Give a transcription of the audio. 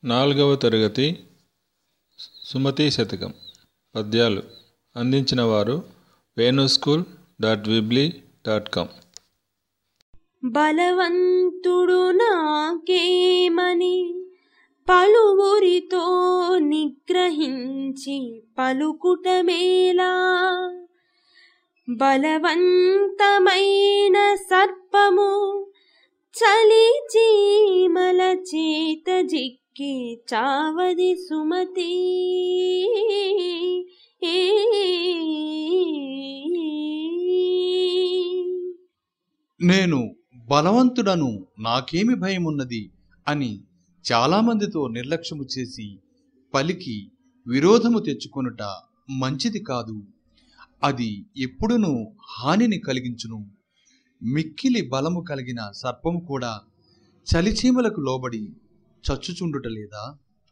నాలుగవ తరగతి సుమతి శతకం పద్యాలు అందించిన వారు Venu school dot Weebly dot com బలవంతుడు నాకేమని పలువురితో నిగ్రహించి పలుకుటమేలా బలవంతమైన సర్పము చలి చీమల చేత జిక్కి చావది సుమతి నేను బలవంతుడను నాకేమి భయమున్నది అని చాలామందితో నిర్లక్ష్యము చేసి పలికి విరోధము తెచ్చుకొనుట మంచిది కాదు అది ఎప్పుడునూ హానిని కలిగించును మిక్కిలి బలము కలిగిన సర్పము కూడా చలిచీమలకు లోబడి చచ్చుచుండుట లేదా